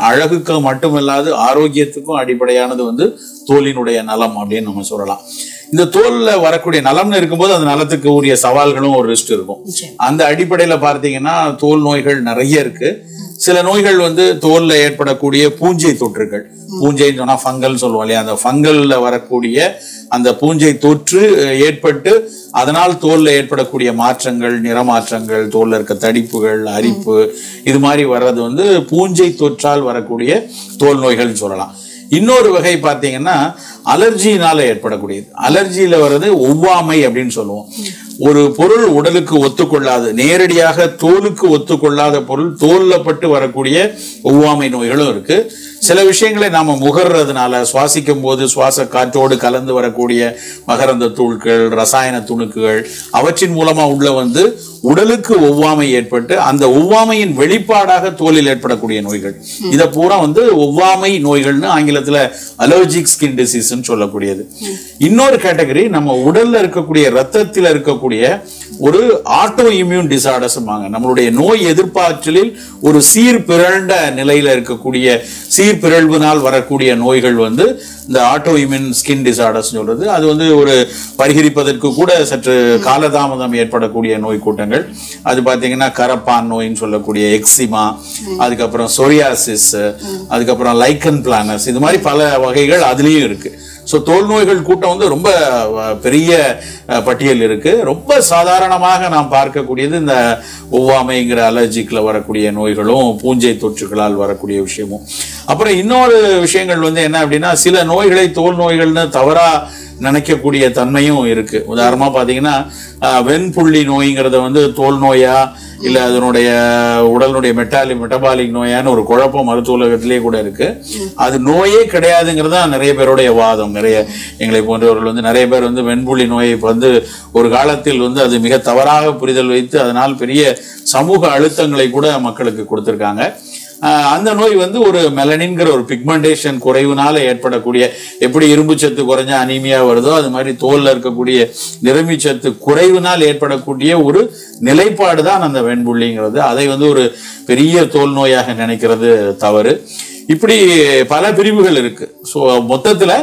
அழகுக்கு மட்டுமல்லாது ஆரோக்கியத்துக்கும் அடிப்படையானது வந்து தோலினுடைய நலம் அப்படின்னு நம்ம சொல்லலாம் இந்த தோல்ல வரக்கூடிய நலம்னு இருக்கும்போது அந்த நலத்துக்கு உரிய சவால்களும் ஒரு லிஸ்ட் இருக்கும் நிச்சயம். அந்த அடிப்படையில பார்த்தீங்கன்னா தோல் நோய்கள் நிறைய இருக்கு சில நோய்கள் வந்து தோல்ல ஏற்படக்கூடிய பூஞ்சை தொற்றுகள் பூஞ்சைன்னு சொன்னா ஃபங்கல் சொல்லுவோம் இல்லையா அந்த ஃபங்கல்ல வரக்கூடிய அந்த பூஞ்சை தொற்று அஹ், ஏற்பட்டு அதனால் தோல்ல ஏற்படக்கூடிய மாற்றங்கள் நிறமாற்றங்கள் தோல்ல இருக்க தடிப்புகள் அரிப்பு இது மாதிரி வர்றது வந்து பூஞ்சை தொற்றால் வரக்கூடிய தோல் நோய்கள்னு சொல்லலாம் இன்னொரு வகை பார்த்தீங்கன்னா அலர்ஜினால ஏற்படக்கூடியது அலர்ஜியில வர்றது ஒவ்வாமை அப்படின்னு சொல்லுவோம் ஒரு பொருள் உடலுக்கு ஒத்துக்கொள்ளாது நேரடியாக தோலுக்கு ஒத்துக்கொள்ளாத பொருள் தோல்ல பட்டு வரக்கூடிய ஒவ்வாமை நோய்களும் இருக்கு சில விஷயங்களை நாம முகர்றதுனால சுவாசிக்கும் போது சுவாச காற்றோடு கலந்து வரக்கூடிய மகரந்த தூள்கள் ரசாயன துணுக்குகள் அவற்றின் மூலமா உள்ள வந்து உடலுக்கு ஒவ்வாமை ஏற்பட்டு அந்த ஒவ்வாமையின் வெளிப்பாடாக தோலில் ஏற்படக்கூடிய நோய்கள் இத பூரா வந்து ஒவ்வாமை நோய்கள்னு ஆங்கிலத்துல அலர்ஜிக் ஸ்கின் டிசீஸ்ன்னு சொல்லக்கூடியது இன்னொரு கேட்டகரி நம்ம உடல்ல இருக்கக்கூடிய ரத்தத்தில் இருக்கக்கூடிய ஒரு ஆட்டோ இம்யூன் டிசார்டர்ஸ்பாங்க நம்மளுடைய நோய் எதிர்ப்பாற்றலில் ஒரு சீர் பிறழ்ந்த நிலையில இருக்கக்கூடிய சீர் பிறழ்வினால் வரக்கூடிய நோய்கள் வந்து இந்த ஆட்டோ இம்யூன் ஸ்கின் டிசார்டர்ஸ் சொல்றது அது வந்து ஒரு பரிகரிப்பதற்கு கூட சற்று காலதாமதம் ஏற்படக்கூடிய நோய் கூட்டங்கள் அது பாத்தீங்கன்னா கரப்பான் நோயின்னு சொல்லக்கூடிய எக்ஸிமா அதுக்கப்புறம் சொரியாசிஸ் அதுக்கப்புறம் லைக்கன் பிளானஸ் இது மாதிரி பல வகைகள் அதுலயும் இருக்கு ஸோ தோல் நோய்கள் கூட்டம் வந்து ரொம்ப அஹ், பெரிய அஹ், பட்டியல் இருக்கு ரொம்ப சாதாரணமாக நாம் பார்க்கக்கூடியது இந்த ஒவ்வாமைங்கிற அலர்ஜிக்ல வரக்கூடிய நோய்களும் பூஞ்சை தொற்றுகளால் வரக்கூடிய விஷயமும் அப்புறம் இன்னொரு விஷயங்கள் வந்து என்ன அப்படின்னா சில நோய்களை தோல் நோய்கள்னு தவறா நினைக்கக்கூடிய தன்மையும் இருக்கு உதாரணமா பாத்தீங்கன்னா அஹ், வெண்புள்ளி நோய்ங்கிறத வந்து தோல் நோயா இல்ல அதனுடைய உடலுடைய மெட்டாலி மெட்டபாலிக் நோயான்னு ஒரு குழப்பம் மருத்துவ உலகத்திலேயே கூட இருக்கு அது நோயே கிடையாதுங்கிறது தான் நிறைய பேருடைய வாதம் நிறைய எங்களை போன்றவர்கள் வந்து நிறைய பேர் வந்து வெண்புள்ளி நோயை இப்ப வந்து ஒரு காலத்தில் வந்து அது மிக தவறாக புரிதல் வைத்து அதனால் பெரிய சமூக அழுத்தங்களை கூட மக்களுக்கு கொடுத்திருக்காங்க ஆஹ் அந்த நோய் வந்து ஒரு மெலனின்கிற ஒரு பிக்மெண்டேஷன் குறைவுனால ஏற்படக்கூடிய எப்படி இரும்பு சத்து குறைஞ்சா அனீமியா வருதோ அது மாதிரி தோல்ல இருக்கக்கூடிய நிறமி சத்து குறைவினால் ஏற்படக்கூடிய ஒரு நிலைப்பாடு தான் அந்த வெண்புள்ளிங்கிறது அதை வந்து ஒரு பெரிய தோல் நோயாக நினைக்கிறது தவறு இப்படி பல பிரிவுகள் இருக்கு ஸோ மொத்தத்துல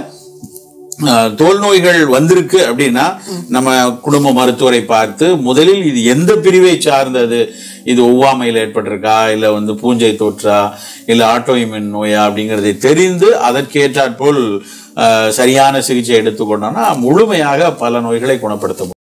அஹ், தோல் நோய்கள் வந்திருக்கு அப்படின்னா நம்ம குடும்ப மருத்துவரை பார்த்து முதலில் இது எந்த பிரிவை சார்ந்தது இது ஒவ்வாமையில் ஏற்பட்டிருக்கா இல்ல வந்து பூஞ்சை தொற்றா இல்ல ஆட்டோஇம்யூன் நோயா அப்படிங்கறதை தெரிந்து அதற்கேற்றாற்போல் அஹ், சரியான சிகிச்சை எடுத்துக்கொண்டோம்னா முழுமையாக பல நோய்களை குணப்படுத்த முடியும்